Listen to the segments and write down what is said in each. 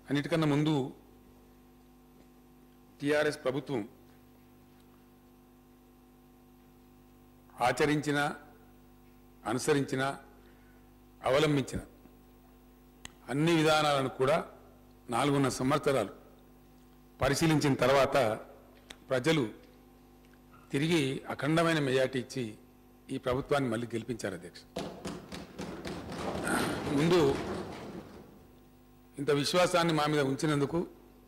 అన్నిటికన్నా ముందు టిఆర్ఎస్ ప్రభుత్వం ఆచరించిన అనుసరించిన అవలంబించిన అన్ని విధానాలను కూడా నాలుగున్నర సంవత్సరాలు పరిశీలించిన తర్వాత ప్రజలు తిరిగి అఖండమైన మెజార్టీ ఇచ్చి ఈ ప్రభుత్వాన్ని మళ్ళీ గెలిపించారు అధ్యక్ష ముందు ఇంత విశ్వాసాన్ని మా మీద ఉంచినందుకు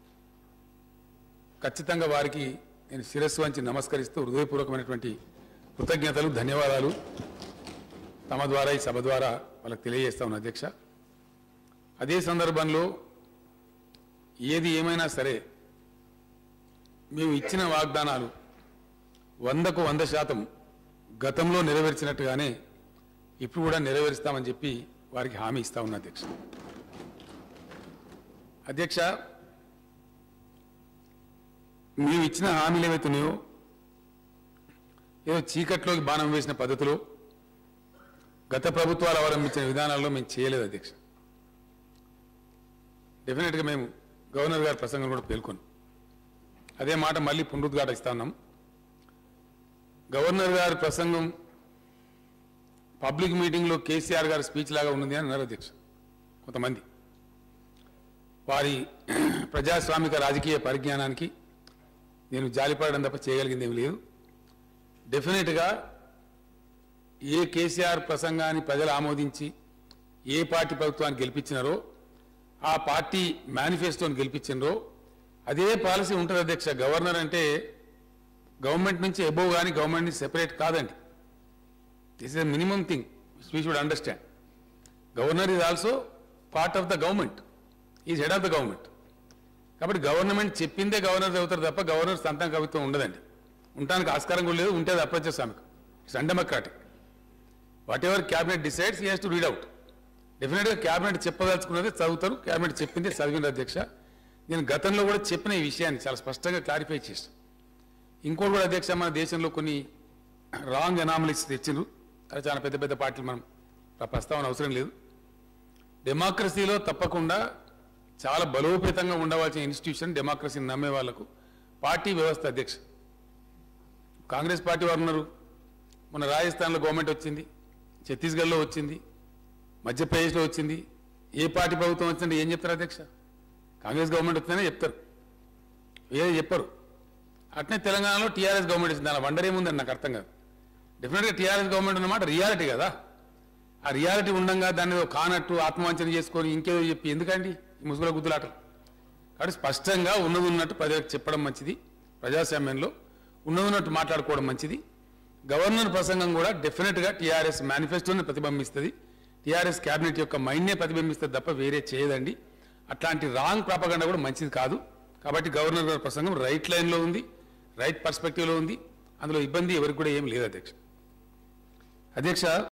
ఖచ్చితంగా వారికి నేను శిరస్సు వంచి నమస్కరిస్తూ హృదయపూర్వకమైనటువంటి కృతజ్ఞతలు ధన్యవాదాలు తమ ద్వారా ఈ సభ ద్వారా వాళ్ళకి తెలియజేస్తా ఉన్నా అధ్యక్ష అదే సందర్భంలో ఏది ఏమైనా సరే మేము ఇచ్చిన వాగ్దానాలు వందకు వంద శాతం గతంలో నెరవేర్చినట్టుగానే ఇప్పుడు కూడా నెరవేరుస్తామని చెప్పి వారికి హామీ ఇస్తా ఉన్నా అధ్యక్ష అధ్యక్ష మేము ఇచ్చిన హామీలు ఏవైతున్నాయో ఏదో చీకట్లోకి బాణం వేసిన పద్ధతిలో గత ప్రభుత్వాలు అవలంబించిన విధానాల్లో మేము చేయలేదు అధ్యక్ష డెఫినెట్గా మేము గవర్నర్ గారి ప్రసంగం కూడా పేర్కొన్నాం అదే మాట మళ్ళీ పునరుద్ఘాటిస్తా ఉన్నాం గవర్నర్ గారి ప్రసంగం పబ్లిక్ మీటింగ్లో కేసీఆర్ గారి స్పీచ్ లాగా ఉన్నది అని అన్నారు అధ్యక్ష కొంతమంది వారి ప్రజాస్వామిక రాజకీయ పరిజ్ఞానానికి నేను జాలిపడడం తప్ప చేయగలిగింది ఏమి లేదు డెఫినెట్గా ఏ కేసీఆర్ ప్రసంగాన్ని ప్రజలు ఆమోదించి ఏ పార్టీ ప్రభుత్వాన్ని గెలిపించినారో ఆ పార్టీ మేనిఫెస్టోని గెలిపించినరో అదే పాలసీ ఉంటుంది అధ్యక్ష గవర్నర్ అంటే గవర్నమెంట్ నుంచి ఎబోవ్ కానీ గవర్నమెంట్ నుంచి సెపరేట్ కాదండి this is minimum thing we should understand governor is also part of the government is head of the government కాబట్టి గవర్నమెంట్ చెప్పిందే గవర్నర్ చదువుతారు తప్ప గవర్నర్ సంతం కవిత్వం ఉండదండి ఉండడానికి ఆస్కారం కూడా లేదు ఉంటే అది అప్రత్య స్వామికి it's undemocratic whatever cabinet decides he has to read out డెఫినెట్గా క్యాబినెట్ చెప్పదలుచుకున్నది చదువుతారు క్యాబినెట్ చెప్పింది చదివిన అధ్యక్ష నేను గతంలో కూడా చెప్పిన ఈ విషయాన్ని చాలా స్పష్టంగా క్లారిఫై చేస్తాను ఇంకోటి కూడా అధ్యక్ష మన దేశంలో కొన్ని రాంగ్ ఎనామలీస్ తెచ్చిండ్రు అది చాలా పెద్ద పెద్ద పార్టీలు మనం ఆ ప్రస్తావన అవసరం లేదు డెమోక్రసీలో తప్పకుండా చాలా బలోపేతంగా ఉండవలసిన ఇన్స్టిట్యూషన్ డెమోక్రసీని నమ్మే వాళ్లకు పార్టీ వ్యవస్థ అధ్యక్ష కాంగ్రెస్ పార్టీ వారు ఉన్నారు మన రాజస్థాన్లో గవర్నమెంట్ వచ్చింది ఛత్తీస్గఢ్లో వచ్చింది మధ్యప్రదేశ్లో వచ్చింది ఏ పార్టీ ప్రభుత్వం వచ్చిందంటే ఏం చెప్తారు అధ్యక్ష కాంగ్రెస్ గవర్నమెంట్ వచ్చిందనే చెప్తారు వేరే చెప్పరు అట్నే తెలంగాణలో టీఆర్ఎస్ గవర్నమెంట్ వచ్చింది దాని వండర్ ఏముందని నాకు అర్థం కాదు డెఫినెట్గా టీఆర్ఎస్ గవర్నమెంట్ అన్నమాట రియాలిటీ కదా ఆ రియాలిటీ ఉండంగా దాన్ని ఏదో కానట్టు ఆత్మవంచన చేసుకొని ఇంకేదో చెప్పి ఎందుకండి ఈ ముసుగుల గుద్దులాటలు కాబట్టి స్పష్టంగా ఉన్నది ఉన్నట్టు ప్రజలకు చెప్పడం మంచిది ప్రజాస్వామ్యంలో ఉన్నది ఉన్నట్టు మాట్లాడుకోవడం మంచిది గవర్నర్ ప్రసంగం కూడా డెఫినెట్గా టీఆర్ఎస్ మేనిఫెస్టోని ప్రతిబింబిస్తుంది టీఆర్ఎస్ క్యాబినెట్ యొక్క మైండ్నే ప్రతిబింబిస్తుంది తప్ప వేరే చేయదండి అట్లాంటి రాంగ్ ప్రాపగండ కూడా మంచిది కాదు కాబట్టి గవర్నర్ గారి ప్రసంగం రైట్ లైన్లో ఉంది రైట్ పర్స్పెక్టివ్లో ఉంది అందులో ఇబ్బంది ఎవరికి కూడా ఏం లేదు అధ్యక్ష అధ్యక్ష